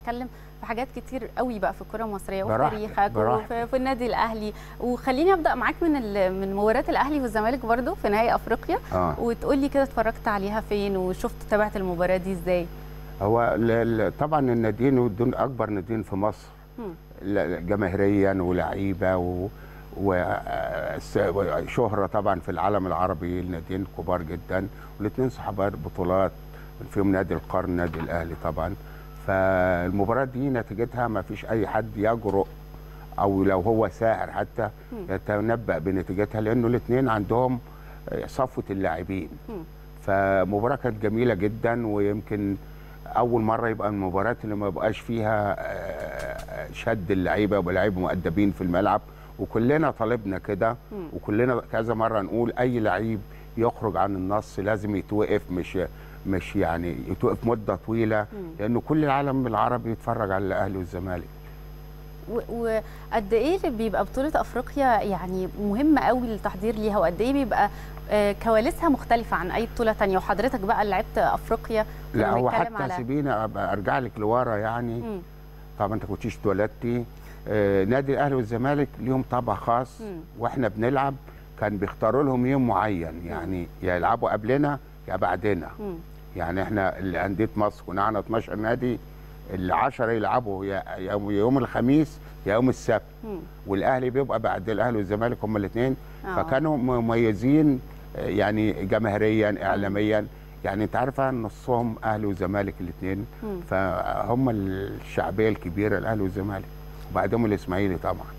نتكلم في حاجات كتير قوي بقى في الكره المصريه براحتك، وتاريخك براحتك. وفي في النادي الاهلي وخليني ابدا معاك من ال- من مباراه الاهلي والزمالك برضو في نهائي افريقيا اه وتقول لي كده اتفرجت عليها فين وشفت تابعت المباراه دي ازاي هو ال- ال- طبعا الناديين دول اكبر ناديين في مصر مم. ل- جماهيريا ولعيبه و وشهرة طبعا في العالم العربي الناديين كبار جدا والاثنين صحابات بطولات فيهم نادي القرن نادي الاهلي طبعا فالمباراة دي نتيجتها ما فيش اي حد يجرؤ او لو هو ساهر حتى مم. يتنبأ بنتيجتها لانه الاثنين عندهم صفوة اللاعبين مم. فمباراة كانت جميلة جدا ويمكن أول مرة يبقى المباريات اللي ما يبقاش فيها آه، شد اللعيبة ولاعيبة مؤدبين في الملعب وكلنا طالبنا كده مم. وكلنا كذا مرة نقول أي لعيب يخرج عن النص لازم يتوقف مش مش يعني يتوقف مدة طويلة مم. لأنه كل العالم العربي يتفرج على الأهلي والزمالك و- وقد ايه اللي بيبقى بطوله افريقيا يعني مهمه قوي للتحضير ليها وقد ايه بيبقى آه، كواليسها مختلفه عن اي بطوله تانية وحضرتك بقى اللي لعبت افريقيا كنا لا هو بنتكلم حتى سيبيني أبقى أرجع لك لورا يعني مم. طبعا انت كنتيش اتولدتي آه، نادي الاهلي والزمالك ليهم طابع خاص مم. واحنا بنلعب كان بيختاروا لهم يوم معين يعني يا يلعبوا قبلنا يا بعدنا مم. يعني احنا اللي انديه مصر كنا عندنا 12 نادي ال 10 يلعبوا يا يوم, يوم الخميس يا يوم السبت مم. والاهلي بيبقى بعد الاهلي والزمالك هم الاثنين آه. فكانوا مميزين آه، يعني جماهيريا اعلاميا يعني انت عارفه نصهم اهلي وزمالك الاثنين مم. فهم الشعبيه الكبيره الاهلي والزمالك وبعدهم الاسماعيلي طبعا